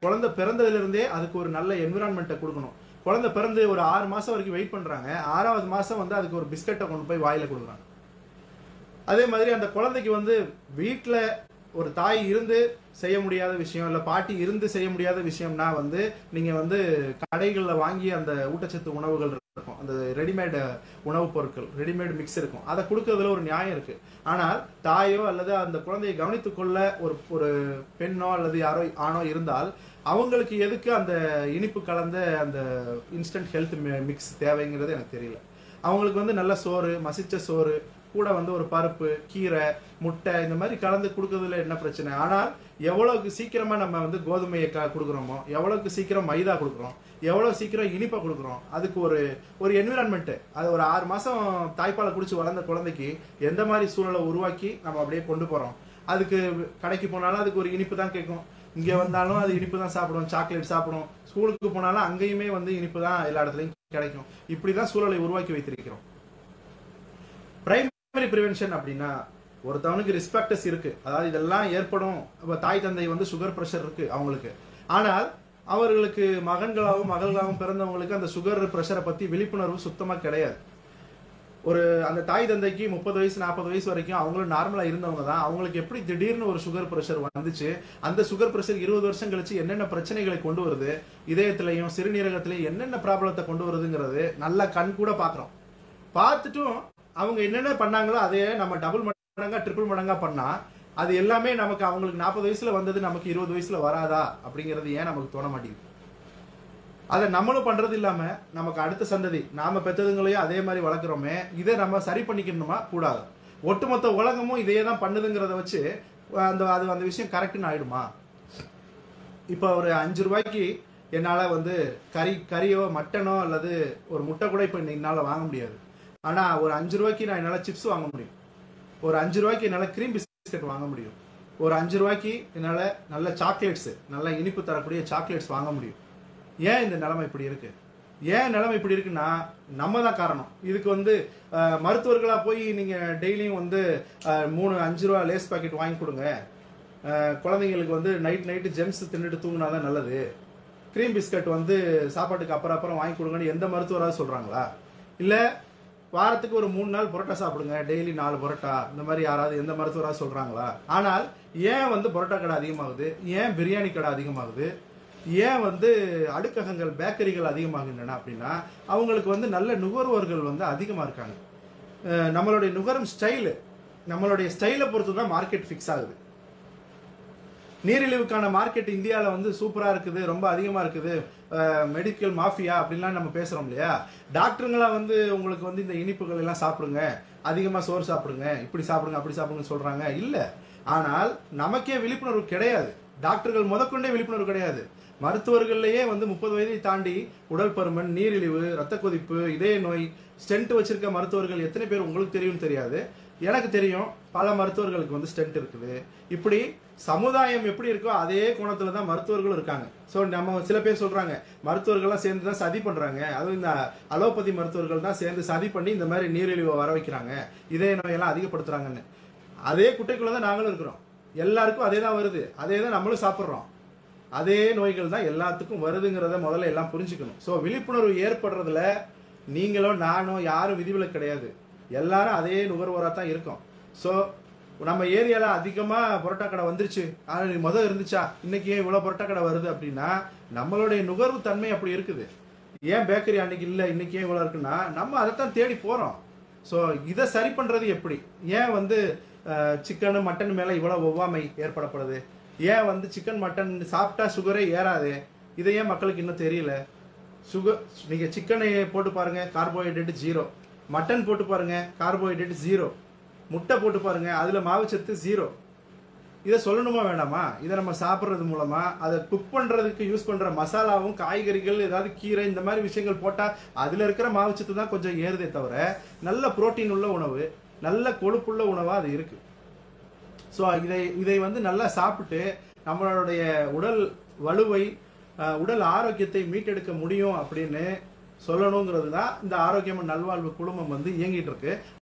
குழந்தை பிறந்ததுலேருந்தே அதுக்கு ஒரு நல்ல என்விரான்மெண்ட்டை கொடுக்கணும் குழந்தை பிறந்து ஒரு ஆறு மாதம் வரைக்கும் வெயிட் பண்ணுறாங்க ஆறாவது மாதம் வந்து அதுக்கு ஒரு பிஸ்கட்டை கொண்டு போய் வாயில் கொடுக்குறாங்க அதே மாதிரி அந்த குழந்தைக்கு வந்து வீட்டில் ஒரு தாய் இருந்து செய்ய முடியாத விஷயம் இல்லை பாட்டி இருந்து செய்ய முடியாத விஷயம்னா வந்து நீங்கள் வந்து கடைகளில் வாங்கி அந்த ஊட்டச்சத்து உணவுகள் இருக்கும் அந்த ரெடிமேடு உணவுப் பொருட்கள் ரெடிமேட் மிக்ஸ் இருக்கும் அதை கொடுக்கறதுல ஒரு நியாயம் இருக்கு ஆனால் தாயோ அல்லது அந்த குழந்தையை கவனித்துக் கொள்ள ஒரு ஒரு பெண்ணோ அல்லது யாரோ ஆணோ இருந்தால் அவங்களுக்கு எதுக்கு அந்த இனிப்பு கலந்த அந்த இன்ஸ்டன்ட் ஹெல்த் மிக்ஸ் தேவைங்கிறது எனக்கு தெரியல அவங்களுக்கு வந்து நல்ல சோறு மசிச்ச சோறு கூட வந்து ஒரு பருப்பு கீரை முட்டை இந்த மாதிரி கலந்து கொடுக்கறதுல என்ன பிரச்சனை ஆனால் எவ்வளவுக்கு சீக்கிரமா நம்ம வந்து கோதுமையை க- கொடுக்குறோமோ எவ்வளவுக்கு சீக்கிரம் மைதா கொடுக்குறோம் எவ்வளவு சீக்கிரம் இனிப்பை கொடுக்குறோம் அதுக்கு ஒரு ஒரு என்விரான்மெண்ட் அது ஒரு ஆறு மாசம் தாய்ப்பாலை குடிச்சு வளர்ந்த குழந்தைக்கு எந்த மாதிரி சூழலை உருவாக்கி நம்ம அப்படியே கொண்டு போறோம் அதுக்கு கடைக்கு போனாலும் அதுக்கு ஒரு இனிப்பு தான் கேட்கும் இங்க வந்தாலும் அது இனிப்பு தான் சாப்பிடும் சாக்லேட் சாப்பிடும் ஸ்கூலுக்கு போனாலும் அங்கேயுமே வந்து இனிப்பு தான் எல்லா இடத்துலையும் கிடைக்கும் இப்படிதான் சூழலை உருவாக்கி வைத்திருக்கிறோம் பிரைமரி ப்ரிவென்ஷன் அப்படின்னா ஒருத்தவனுக்கு ரிஸ்பெக்டஸ் இருக்கு அதாவது இதெல்லாம் ஏற்படும் இப்ப தாய் தந்தை வந்து சுகர் பிரஷர் இருக்கு அவங்களுக்கு ஆனால் அவர்களுக்கு மகன்களாகவும் மகள்களாகவும் பிறந்தவங்களுக்கு அந்த சுகர் பிரஷரை பத்தி விழிப்புணர்வு சுத்தமா கிடையாது ஒரு அந்த தாய் தந்தைக்கு முப்பது வயசு நாற்பது வயசு வரைக்கும் அவங்களும் நார்மலா இருந்தவங்க தான் அவங்களுக்கு எப்படி திடீர்னு ஒரு சுகர் பிரஷர் வந்துச்சு அந்த சுகர் பிரஷர் இருபது வருஷம் கழிச்சு என்னென்ன பிரச்சனைகளை கொண்டு வருது இதயத்திலையும் சிறுநீரகத்திலையும் என்னென்ன ப்ராப்ளத்தை கொண்டு வருதுங்கிறது நல்லா கண் கூட பார்க்குறோம் பார்த்துட்டும் அவங்க என்னென்ன பண்ணாங்களோ அதையே நம்ம டபுள் மடங்கா ட்ரிபிள் மடங்கா பண்ணா அது எல்லாமே நமக்கு அவங்களுக்கு நாற்பது வயசுல வந்தது நமக்கு இருபது வயசுல வராதா அப்படிங்கிறது ஏன் நமக்கு தோண மாட்டேங்குது அதை நம்மளும் பண்றது இல்லாம நமக்கு அடுத்த சந்ததி நாம பெற்றதுங்களையும் அதே மாதிரி வளர்க்குறோமே இதை நம்ம சரி பண்ணிக்கணுமா கூடாது ஒட்டுமொத்த உலகமும் இதையே தான் பண்ணுதுங்கிறத வச்சு அந்த அது அந்த விஷயம் கரெக்ட்னு ஆயிடுமா இப்போ ஒரு அஞ்சு ரூபாய்க்கு என்னால் வந்து கறி கறியோ மட்டனோ அல்லது ஒரு முட்டை கூட இப்போ என்னால் வாங்க முடியாது ஆனால் ஒரு அஞ்சு ரூபாய்க்கு நான் என்னால் சிப்ஸ் வாங்க முடியும் ஒரு அஞ்சு ரூபாய்க்கு என்னால் க்ரீம் பிஸ்கட் வாங்க முடியும் ஒரு அஞ்சு ரூபாய்க்கு என்னால் நல்ல சாக்லேட்ஸு நல்ல இனிப்பு தரக்கூடிய சாக்லேட்ஸ் வாங்க முடியும் ஏன் இந்த நிலைமை இப்படி இருக்கு ஏன் நிலைமை இப்படி இருக்குன்னா நம்ம தான் காரணம் இதுக்கு வந்து அஹ், மருத்துவர்களா போய் நீங்க டெய்லியும் வந்து அஹ், மூணு அஞ்சு ரூபா லேஸ் பாக்கெட் வாங்கி கொடுங்க அஹ், குழந்தைங்களுக்கு வந்து நைட் நைட்டு ஜெம்ஸ் தின்னுட்டு தூங்கினா தான் நல்லது க்ரீம் பிஸ்கட் வந்து சாப்பாட்டுக்கு அப்புறம் அப்புறம் வாங்கி கொடுங்கன்னு எந்த மருத்துவராவது சொல்றாங்களா இல்ல வாரத்துக்கு ஒரு மூணு நாள் புரோட்டா சாப்பிடுங்க டெய்லி நாலு புரோட்டா இந்த மாதிரி யாராவது எந்த மருத்துவராவது சொல்றாங்களா ஆனால் ஏன் வந்து புரோட்டா கடை அதிகமாகுது ஏன் பிரியாணி கடை அதிகமாகுது ஏன் வந்து அடுக்ககங்கள் பேக்கரிகள் அதிகமாகின்றன அப்படின்னா அவங்களுக்கு வந்து நல்ல நுகர்வோர்கள் வந்து அதிகமாக இருக்காங்க அஹ் நம்மளுடைய நுகரும் ஸ்டைலு நம்மளுடைய ஸ்டைலை பொறுத்து தான் மார்க்கெட் ஃபிக்ஸ் ஆகுது நீரிழிவுக்கான மார்க்கெட் இந்தியாவில் வந்து சூப்பராக இருக்குது ரொம்ப அதிகமாக இருக்குது மெடிக்கல் மாஃபியா அப்படின்லாம் நம்ம பேசுகிறோம் இல்லையா டாக்டருங்களா வந்து உங்களுக்கு வந்து இந்த இனிப்புகள் எல்லாம் சாப்பிடுங்க அதிகமாக சோறு சாப்பிடுங்க இப்படி சாப்பிடுங்க அப்படி சாப்பிடுங்க சொல்கிறாங்க இல்லை ஆனால் நமக்கே விழிப்புணர்வு கிடையாது டாக்டர்கள் முதற்கொண்டே விழிப்புணர்வு கிடையாது மருத்துவர்கள்லயே வந்து முப்பது வயதை தாண்டி உடல் பருமன் நீரிழிவு ரத்த கொதிப்பு இதய நோய் ஸ்டென்ட் வச்சிருக்க மருத்துவர்கள் எத்தனை பேர் உங்களுக்கு தெரியும் தெரியாது எனக்கு தெரியும் பல மருத்துவர்களுக்கு வந்து ஸ்டென்ட் இருக்குது இப்படி சமுதாயம் எப்படி இருக்கோ அதே கோணத்துல தான் மருத்துவர்களும் இருக்காங்க ஸோ நம்ம சில பேர் சொல்றாங்க மருத்துவர்கள்லாம் சேர்ந்து தான் சதி பண்றாங்க அதுவும் இந்த அலோபதி மருத்துவர்கள் தான் சேர்ந்து சதி பண்ணி இந்த மாதிரி நீரிழிவை வர வைக்கிறாங்க இதய நோயெல்லாம் அதிகப்படுத்துறாங்கன்னு அதே குட்டைக்குள்ள தான் நாங்களும் இருக்கிறோம் எல்லாருக்கும் அதே தான் வருது அதே தான் நம்மளும் சாப்பிட்றோம் அதே நோய்கள் தான் எல்லாத்துக்கும் வருதுங்கிறத முதல்ல எல்லாம் புரிஞ்சுக்கணும் ஸோ விழிப்புணர்வு ஏற்படுறதுல நீங்களோ நானோ யாரும் விதிவிலக்கு கிடையாது எல்லாரும் அதே நுகர்வோராக தான் இருக்கோம் ஸோ நம்ம ஏரியால அதிகமாக புரோட்டா கடை வந்துருச்சு ஆனால் முதல் இருந்துச்சா இன்னைக்கு ஏன் இவ்வளோ புரோட்டா கடை வருது அப்படின்னா நம்மளுடைய நுகர்வு தன்மை அப்படி இருக்குது ஏன் பேக்கரி அன்னைக்கு இல்லை இன்னைக்கு ஏன் இவ்வளோ இருக்குன்னா நம்ம அதைத்தான் தேடி போகிறோம் ஸோ இதை சரி பண்ணுறது எப்படி ஏன் வந்து சிக்கனு மட்டன் மேலே இவ்வளோ ஒவ்வாமை ஏற்படப்படுது ஏன் வந்து சிக்கன் மட்டன் சாப்பிட்டா சுகரே ஏறாது இதை ஏன் மக்களுக்கு இன்னும் தெரியல சுகர் நீங்கள் சிக்கனை போட்டு பாருங்க கார்போஹைட்ரேட் ஜீரோ மட்டன் போட்டு பாருங்க கார்போஹைட்ரேட் ஜீரோ முட்டை போட்டு பாருங்க அதில் மாவுச்சத்து ஜீரோ இதை சொல்லணுமா வேண்டாமா இதை நம்ம சாப்பிட்றது மூலமா அதை குக் பண்றதுக்கு யூஸ் பண்ற மசாலாவும் காய்கறிகள் ஏதாவது கீரை இந்த மாதிரி விஷயங்கள் போட்டா அதுல இருக்கிற மாவுச்சத்து தான் கொஞ்சம் ஏறுதே தவிர நல்ல புரோட்டீன் உள்ள உணவு நல்ல கொழுப்புள்ள உணவா அது இருக்கு ஸோ இதை இதை வந்து நல்லா சாப்பிட்டு நம்மளுடைய உடல் வலுவை அஹ், உடல் ஆரோக்கியத்தை மீட்டெடுக்க முடியும் அப்படின்னு சொல்லணுங்கிறது தான் இந்த ஆரோக்கியமான நல்வாழ்வு குழுமம் வந்து இயங்கிட்டு இருக்கு